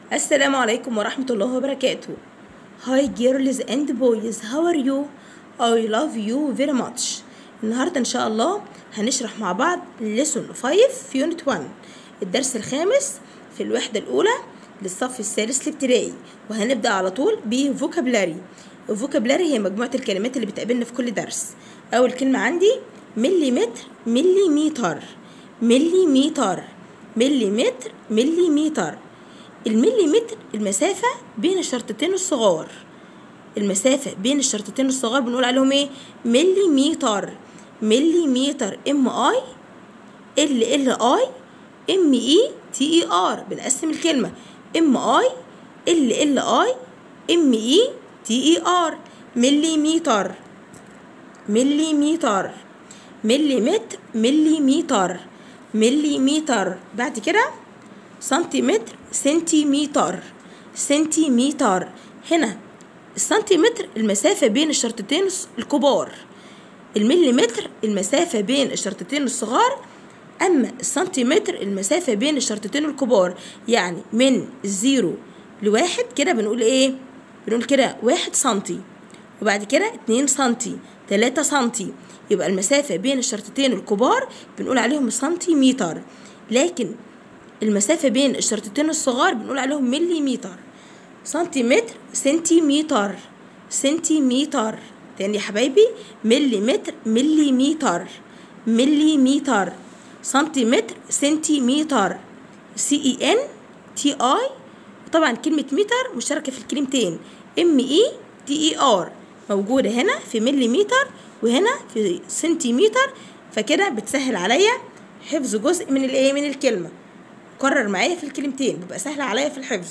السلام عليكم ورحمة الله وبركاته Hi girls and boys how are you I love you very much النهاردة إن شاء الله هنشرح مع بعض lesson 5 في unit 1 الدرس الخامس في الوحدة الأولى للصف الثالث الابتدائي وهنبدأ على طول بفوكابلاري الفوكابلاري هي مجموعة الكلمات اللي بتقابلنا في كل درس أول كلمة عندي مليمتر مليمتر مليمتر مليمتر مليمتر المليمتر المسافة بين الشرطتين الصغار المسافة بين الشرطتين الصغار بنقول عليهم ايه مليمتر مليمتر ام اي ال ال اي ام اي تي اي ار بنقسم الكلمة ام اي ال ال اي ام اي تي اي ار مليمتر مليمتر مليمتر مليمتر مليمتر بعد كده سنتيمتر سنتيمتر سنتيمتر هنا السنتيمتر المسافة بين الشرطتين الكبار المليمتر المسافة بين الشرطتين الصغار أما السنتيمتر المسافة بين الشرطتين الكبار يعني من الزيرو لواحد كده بنقول إيه؟ بنقول كده واحد سنتي وبعد كده اتنين سنتي تلاتة سنتي يبقى المسافة بين الشرطتين الكبار بنقول عليهم سنتيمتر لكن المسافة بين الشرطتين الصغار بنقول عليهم مليمتر سنتيمتر سنتيمتر سنتيمتر تاني يا حبايبي مليمتر مليمتر مليمتر سنتيمتر سنتيمتر سي اي ان تي اي طبعا كلمة متر مشتركة في الكلمتين ام اي تي اي ار موجودة هنا في مليمتر وهنا في سنتيمتر فكده بتسهل عليا حفظ جزء من الايه من الكلمه كرر معايا في الكلمتين بيبقى سهل عليا في الحفظ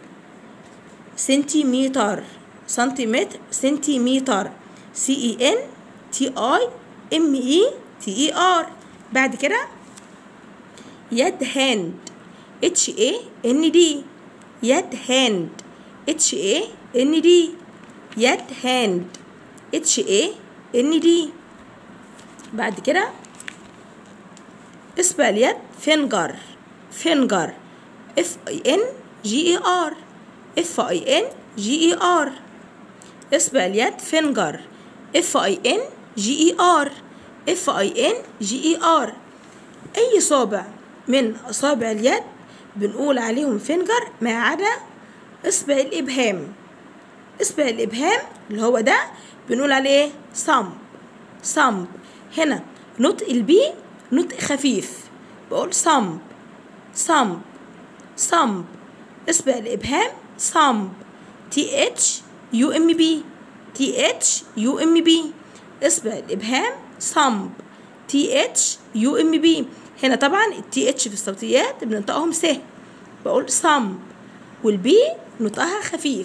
سنتيمتر سنتيمتر سنتيمتر سي اي ان تي اي ام اي تي اي ار بعد كده يد هاند اتش اي ان دي يد هاند اتش اي ان دي يد هاند اتش اي ان دي بعد كده اسم اليد فينجر فينجر اف اي ان جي اي ار اف اي ان جي اي ار اسم اليد فينجر اف اي ان جي اي ار اف اي ان جي اي ار اي صابع من اصابع اليد بنقول عليهم فينجر ما عدا اصبع الابهام اصبع الابهام اللي هو ده بنقول عليه صمب صمب هنا نطق البي نطق خفيف بقول صمب صمب صمب اصبع الابهام صمب تي اتش يو ام بي تي اتش يو ام بي اصبع الابهام صمب تي اتش يو ام بي هنا طبعا التي اتش في الصوتيات بننطقهم س بقول صمب والبي نطقها خفيف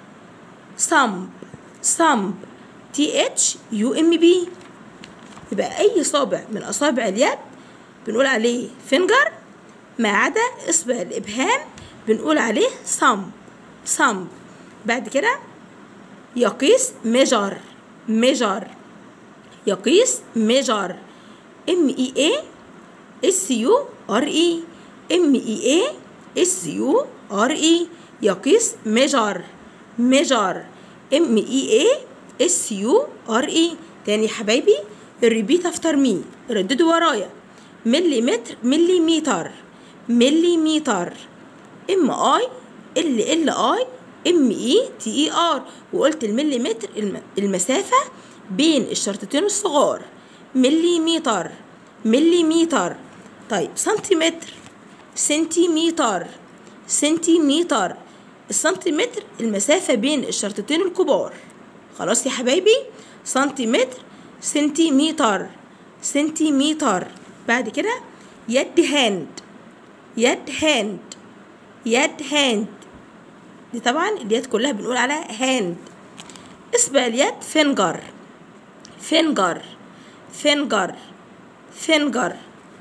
صمب صمب تي اتش يو ام بي يبقى اي صابع من اصابع اليد بنقول عليه فينجر ما عدا اصبع الابهام بنقول عليه صم صم بعد كده يقيس ميجر ميجر يقيس ميجر ام اي اي اس يو ار اي ام اي اي اس يو ار اي يقيس ميجر ميجر ام اي اي اس يو ار اي تاني يا حبايبي الريبيت افتر مي رددوا ورايا مليمتر مليمتر مليمتر ام اي ال ال اي ام اي تي اي ار وقلت المليمتر المسافه بين الشرطتين الصغار مليمتر مليمتر طيب سنتيمتر سنتيمتر سنتيمتر السنتيمتر المسافة بين الشرطتين الكبار خلاص يا حبايبي سنتيمتر سنتيمتر سنتيمتر بعد كده يد هاند يد هاند يد هاند دي طبعا اليد كلها بنقول عليها هاند اصبع اليد فينجر فينجر فينجر فينجر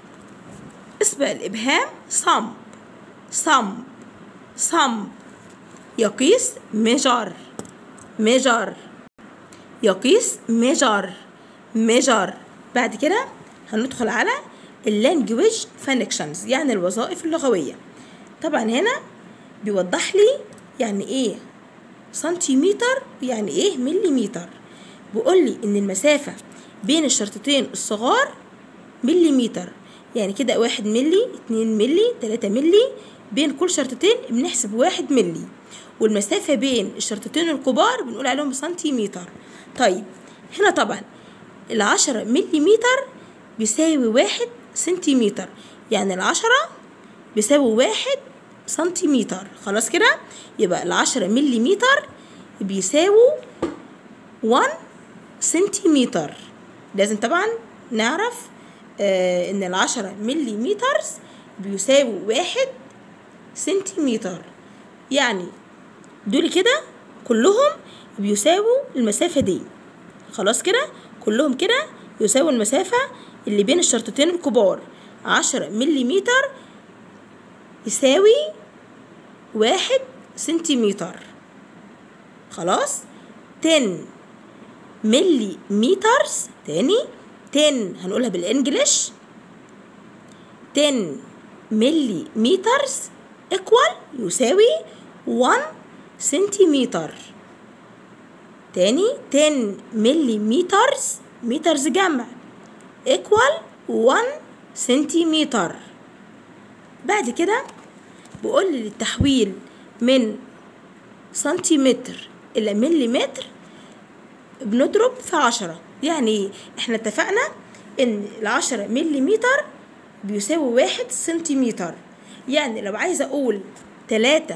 اصبع الابهام صمب صمب صمب يقيس ميجر ميجر يقيس ميجر ميجر بعد كده هندخل على اللانجوج فانكشنز يعني الوظائف اللغوية طبعا هنا بيوضح لي يعني ايه سنتيمتر يعني ايه مليمتر بيقول لي ان المسافة بين الشرطتين الصغار مليمتر يعني كده واحد ملي اتنين ملي تلاتة ملي بين كل شرطتين بنحسب واحد ملي والمسافة بين الشرطتين الكبار بنقول عليهم سنتيمتر طيب هنا طبعا العشرة مليمتر بيساوي واحد سنتيمتر يعني العشرة بيساوي واحد سنتيمتر خلاص كده يبقى العشرة مليمتر بيساووا 1 سنتيمتر لازم طبعا نعرف آه ان العشرة مليمترز بيساووا واحد سنتيمتر يعني دول كده كلهم بيساووا المسافة دي خلاص كده كلهم كده يساووا المسافة اللي بين الشرطتين الكبار عشرة مليمتر يساوي واحد سنتيمتر خلاص 10 ملي مترز تاني 10 هنقولها بالانجلش 10 ملي مترز ايكوال يساوي 1 سنتيمتر تاني 10 ملي مترز مترز جمع ايكوال 1 سنتيمتر بعد كده بقول لي للتحويل من سنتيمتر إلى مليمتر بنضرب في عشرة يعني ايه احنا اتفقنا ان العشرة مليمتر بيساوي واحد سنتيمتر يعني لو عايزة اقول تلاتة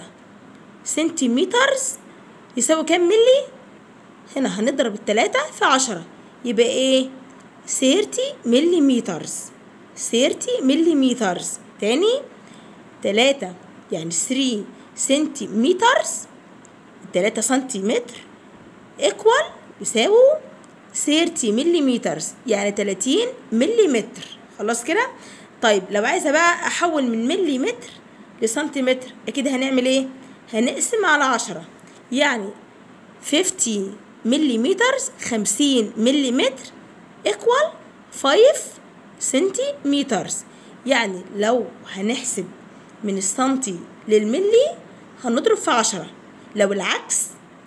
سنتيمترز يساوي كام ملي هنا هنضرب التلاتة في عشرة يبقى ايه سيرتي مليمترز سيرتي مليمترز تاني تلاتة يعني 3 سنتيمترز تلاتة سنتيمتر ايكوال يساووا 30 مليمترز يعني 30 مليمتر خلاص كده طيب لو عايزه بقى احول من مليمتر لسنتيمتر اكيد هنعمل ايه هنقسم على عشرة يعني 50 مليمترز 50 مليمتر ايكوال 5 سنتيمترز يعني لو هنحسب من السنتي للملي هنضرب في عشرة لو العكس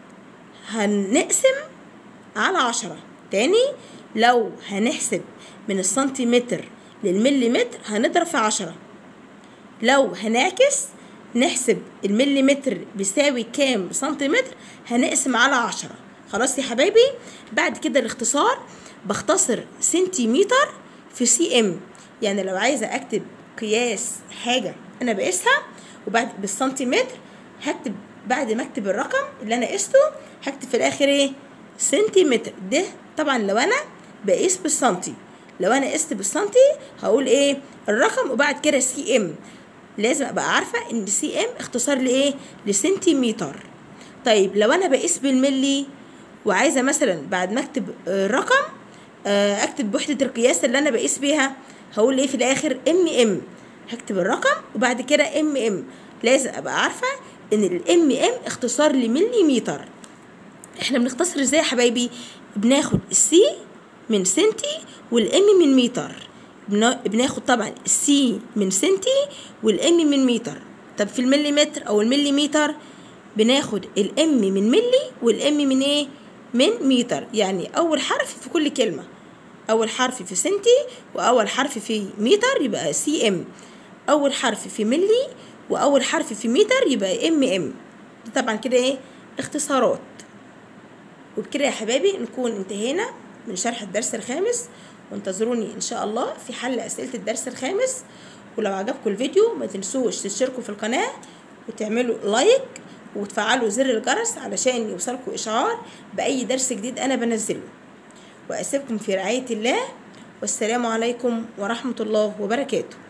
هنقسم على عشرة تاني لو هنحسب من السنتيمتر للمليمتر هنضرب في عشرة لو هنعكس نحسب المليمتر بيساوي كام سنتيمتر هنقسم على عشرة خلاص يا حبايبي بعد كده الاختصار بختصر سنتيمتر في سي ام يعني لو عايزة اكتب قياس حاجة انا بقيسها وبعد بالسنتيمتر هكتب بعد ما اكتب الرقم اللي انا قسته هكتب في الاخر ايه سنتيمتر ده طبعا لو انا بقيس بالسنتي لو انا قست بالسنتي هقول ايه الرقم وبعد كده سي ام لازم ابقى عارفه ان سي ام اختصار لايه لسنتيمتر طيب لو انا بقيس بالملي وعايزه مثلا بعد ما اكتب الرقم اكتب وحده القياس اللي انا بقيس بيها هقول ايه في الاخر ام ام هكتب الرقم وبعد كده ام ام لازم ابقى عارفه ان الام ام اختصار لمليمتر احنا بنختصر ازاي يا حبايبي بناخد السي من سنتي والام من متر بناخد طبعا السي من سنتي والام من متر طب في المليمتر او المليمتر بناخد الام من ملي والام من ايه من متر يعني اول حرف في كل كلمه اول حرف في سنتي واول حرف في متر يبقى سي ام اول حرف في ملي واول حرف في متر يبقى ام ام طبعا كده ايه اختصارات وبكده يا حبايبي نكون انتهينا من شرح الدرس الخامس وانتظروني ان شاء الله في حل اسئله الدرس الخامس ولو عجبكم الفيديو ما تنسوش تشتركوا في القناه وتعملوا لايك وتفعلوا زر الجرس علشان يوصلكم اشعار باي درس جديد انا بنزله واسيبكم في رعايه الله والسلام عليكم ورحمه الله وبركاته